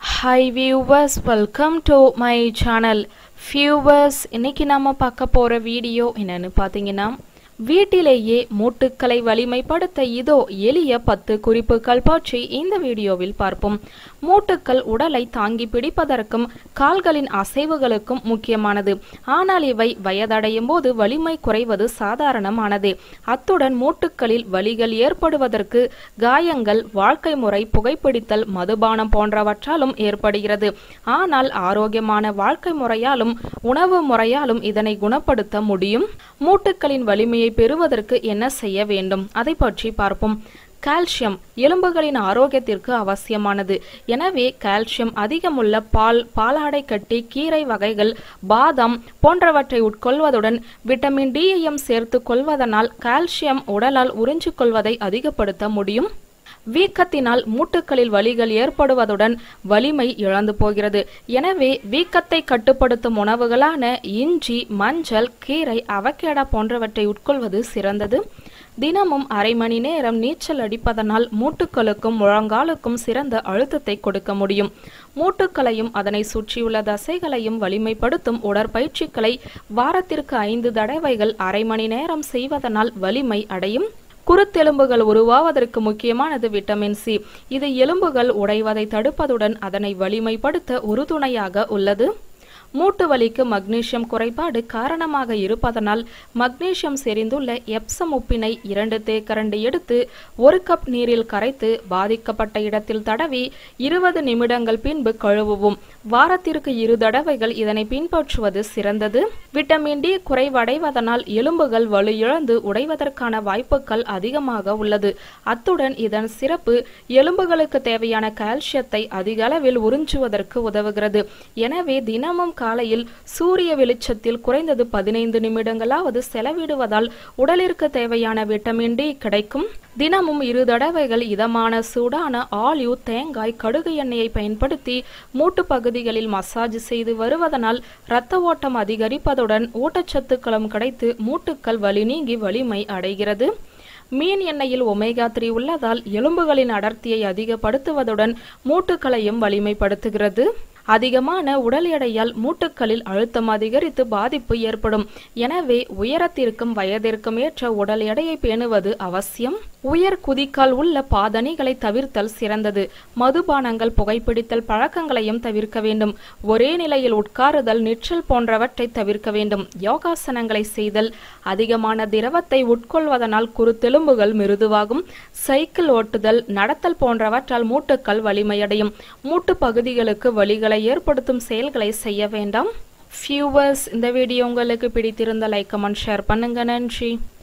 hi viewers welcome to my channel viewers இன்னைக்கு நாம பார்க்க போற வீடியோ என்னன்னு பார்த்தீங்கன்னா வீட்டிலேயே மூட்டுக்களை வலிமைப்படுத்த இதோ எளிய பத்து குறிப்புகள் பற்றி இந்த வீடியோவில் பார்ப்போம் மூட்டுக்கள் உடலை தாங்கி பிடிப்பதற்கும் கால்களின் அசைவுகளுக்கும் முக்கியமானது ஆனால் இவை வயதடையும் போது வலிமை குறைவது சாதாரணமானதே அத்துடன் மூட்டுக்களில் வலிகள் ஏற்படுவதற்கு காயங்கள் வாழ்க்கை முறை புகைப்பிடித்தல் மதுபானம் போன்றவற்றாலும் ஏற்படுகிறது ஆனால் ஆரோக்கியமான வாழ்க்கை முறையாலும் உணவு முறையாலும் இதனை குணப்படுத்த முடியும் மூட்டுக்களின் வலிமையை பெறுவதற்கு என்ன செய்ய வேண்டும் அதை பற்றி பார்ப்போம் கால்சியம் எலும்புகளின் ஆரோக்கியத்திற்கு அவசியமானது எனவே கால்சியம் அதிகமுள்ள பால் பாலாடை கட்டி கீரை வகைகள் பாதாம் போன்றவற்றை உட்கொள்வதுடன் விட்டமின் டியையும் சேர்த்து கொள்வதனால் கால்சியம் உடலால் உறிஞ்சிக் கொள்வதை அதிகப்படுத்த முடியும் வீக்கத்தினால் மூட்டுகளில் வலிகள் ஏற்படுவதுடன் வலிமை இழந்து போகிறது எனவே வீக்கத்தை கட்டுப்படுத்தும் உணவுகளான இஞ்சி மஞ்சள் கீரை அவக்கேடா போன்றவற்றை உட்கொள்வது சிறந்தது தினமும் அரை மணி நேரம் நீச்சல் அடிப்பதனால் மூட்டுக்களுக்கும் முழங்காலுக்கும் சிறந்த அழுத்தத்தை கொடுக்க முடியும் மூட்டுக்களையும் அதனை சுற்றியுள்ள தசைகளையும் வலிமைப்படுத்தும் உடற்பயிற்சிகளை வாரத்திற்கு ஐந்து தடவைகள் அரை மணி நேரம் செய்வதனால் வலிமை அடையும் குருத்தெலும்புகள் உருவாவதற்கு முக்கியமானது விட்டமின் சி இது எலும்புகள் உடைவதை தடுப்பதுடன் அதனை வலிமைப்படுத்த உறுதுணையாக உள்ளது மூட்டு வலிக்கு மக்னீசியம் குறைபாடு காரணமாக இருப்பதனால் மக்னீசியம் செறிந்துள்ள எப்சம் உப்பினை இரண்டு தேக்கரண்டு எடுத்து ஒரு கப் நீரில் கரைத்து பாதிக்கப்பட்ட இடத்தில் தடவி இருபது நிமிடங்கள் பின்பு கழுவுவோம் வாரத்திற்கு இரு தடவைகள் இதனை பின்பற்றுவது சிறந்தது விட்டமின் டி குறைவடைவதனால் எலும்புகள் வலு இழந்து உடைவதற்கான வாய்ப்புகள் அதிகமாக உள்ளது அத்துடன் இதன் சிறப்பு எலும்புகளுக்கு தேவையான கால்சியத்தை அதிக அளவில் உறிஞ்சுவதற்கு உதவுகிறது எனவே தினமும் காலையில் சூரிய வெளிச்சத்தில் குறைந்தது பதினைந்து நிமிடங்களாவது செலவிடுவதால் உடலிற்கு தேவையான விட்டமின் டி கிடைக்கும் தினமும் இரு தடவைகள் இதமான சூடான ஆலிவ் தேங்காய் கடுகு எண்ணெயை பயன்படுத்தி மூட்டு பகுதிகளில் மசாஜ் செய்து வருவதனால் இரத்த ஓட்டம் அதிகரிப்பதுடன் ஊட்டச்சத்துக்களும் கிடைத்து மூட்டுக்கள் வலி நீங்கி வலிமை அடைகிறது மீன் எண்ணெயில் ஒமேகா த்ரீ உள்ளதால் எலும்புகளின் அடர்த்தியை அதிகப்படுத்துவதுடன் மூட்டுக்களையும் வலிமைப்படுத்துகிறது அதிகமான உடல் எடையால் மூட்டுக்களில் அழுத்தம் அதிகரித்து பாதிப்பு ஏற்படும் எனவே உயரத்திற்கும் வயதிற்கும் ஏற்ற உடல் எடையை பேணுவது அவசியம் உயர் குதிக்கால் உள்ள பாதணிகளை தவிர்த்தல் சிறந்தது மதுபானங்கள் புகைப்பிடித்தல் பழக்கங்களையும் தவிர்க்க வேண்டும் ஒரே நிலையில் உட்காருதல் நிற்றல் போன்றவற்றை தவிர்க்க வேண்டும் யோகாசனங்களை செய்தல் அதிகமான திரவத்தை உட்கொள்வதனால் குருத்தெலும்புகள் மிருதுவாகும் சைக்கிள் ஓட்டுதல் நடத்தல் போன்றவற்றால் மூட்டுக்கள் வலிமையடையும் மூட்டு பகுதிகளுக்கு வலிகளை ஏற்படுத்தும் செயல்களை செய்ய வேண்டாம் ஃபியூவர்ஸ் இந்த வீடியோ உங்களுக்கு பிடித்திருந்த லைக் கமெண்ட் ஷேர் பண்ணுங்க நன்றி